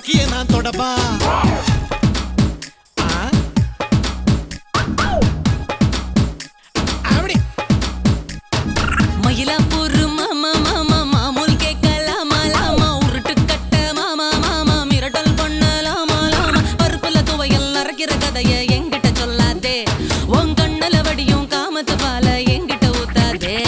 அமுக்கிய நான் தொடப்பா ஆ? அப்படி மயிலாப்பூர் மாமா மாமா மாமூல் கேட்கலாமா லாமா உருட்டு கட்ட மாமா மாமா மிரட்டல் பண்ணலாமா லாமா பருப்புல துவையல் அரைக்கிற கதைய என்கிட்ட சொல்லாதே உன் கண்ணுல வடியும் காமத்து பால என்கிட்ட ஊத்தாதே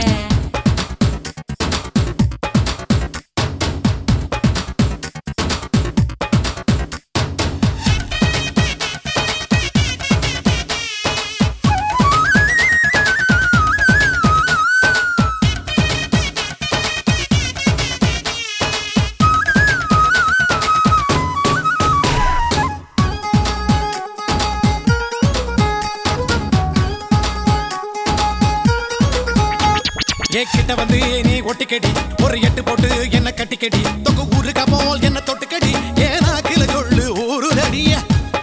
ஏ கிட்ட வந்து நீ ஒட்டிக்கடி ஒரு எட்டு போட்டு என்ன கட்டிக்கடி தொகு ஊருக்கா போல் என்ன தொட்டுக்கடி ஏனா கில சொல்லு ஊரு தடிய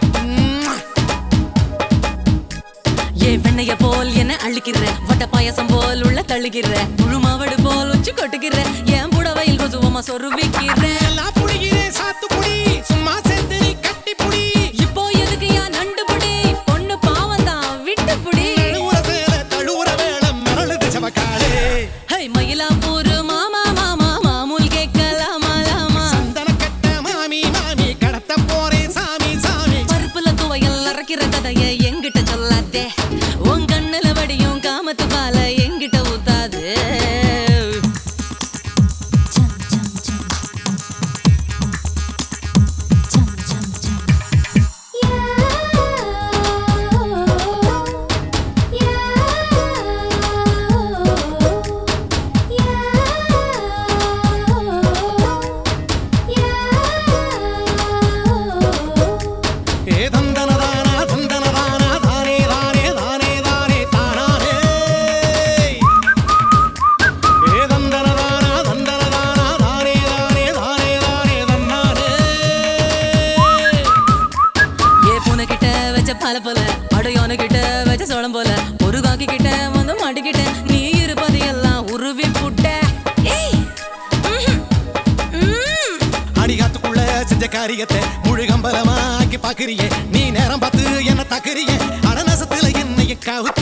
ஏ வெண்ணைய போல் என்ன அள்ளிக்கிற வட்ட பாயசம் போல் உள்ள தள்ளுகிற முழு மாவடு போல் உச்சி கொட்டுகிற என் புடவையில் கொசுவமா சொருவிக்கிற எல்லாம் புடிகிறேன் சாத்துக்குடி சும்மா சேர்ந்து நீ கட்டி புடி இப்போ எதுக்கு யா நண்டு புடி பொண்ணு பாவந்தான் விட்டு புடி தழுவுற சேல தழுவுற வேளை மரளுது சவக்காலே ஹை மயிலாப்பூர் மாமா மாமா மாமூல் கேட்கலாமா லாமா சந்தன கட்ட மாமி மாமி கடத்த போறேன் சாமி சாமி பருப்புல துவையல் அரைக்கிற கதைய என்கிட்ட சொல்லாதே உன் கண்ணுல வடியும் காமத்து பால என்கிட்ட ஊத்தாது ஏ தந்தன தானா தந்தன தானா தானே தானே தானே தானே தானானே ஏ தந்தன தானா தந்தன தானா தானே தானே தானே தானே தன்னானே ஏ பூனை கிட்ட வச்ச பால போல அடையான கிட்ட வச்ச சோளம் போல ஒரு காக்கி கிட்ட வந்து மாட்டிக்கிட்ட நீ இருப்பது எல்லாம் உருவி புட்ட ஏய் ம்ஹும். ம். அடிகாத்துக்குள்ள செஞ்ச காரியத்தை முழுகம்பலமா ஆக்கி பாக்குறியே நீ நேரம் பார்த்து என்ன தாக்குறியே அடநசத்துல என்னைய கவுத்த